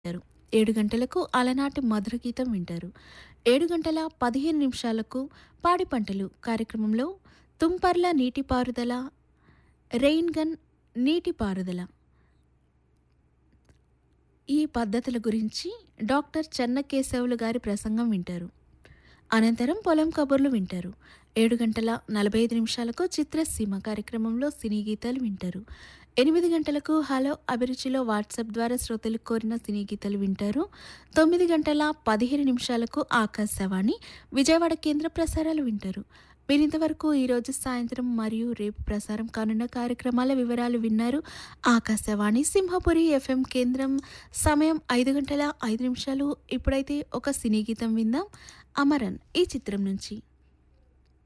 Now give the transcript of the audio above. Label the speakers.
Speaker 1: వింటారు ఏడు గంటలకు అలనాటి మధుర గీతం వింటారు ఏడు గంటల పదిహేను నిమిషాలకు పాడి పంటలు కార్యక్రమంలో తుంపర్ల నీటిపారుదల రెయిన్ గన్ నీటిపారుదల ఈ పద్ధతుల గురించి డాక్టర్ చెన్నకేశవులు గారి ప్రసంగం వింటారు అనంతరం పొలం కబుర్లు వింటారు ఏడు గంటల నలభై ఐదు నిమిషాలకు చిత్రసీమ కార్యక్రమంలో సినీ గీతాలు వింటారు ఎనిమిది గంటలకు హలో అభిరుచిలో వాట్సాప్ ద్వారా శ్రోతలు కోరిన సినీ గీతాలు వింటారు తొమ్మిది గంటల పదిహేను నిమిషాలకు ఆకాశవాణి విజయవాడ కేంద్ర ప్రసారాలు వింటారు మీరు ఇంతవరకు ఈరోజు సాయంత్రం మరియు రేపు ప్రసారం కానున్న కార్యక్రమాల వివరాలు విన్నారు ఆకాశవాణి సింహపురి ఎఫ్ఎం కేంద్రం సమయం ఐదు గంటల ఐదు నిమిషాలు ఇప్పుడైతే ఒక సినీ గీతం విందాం అమరన్ ఈ చిత్రం నుంచి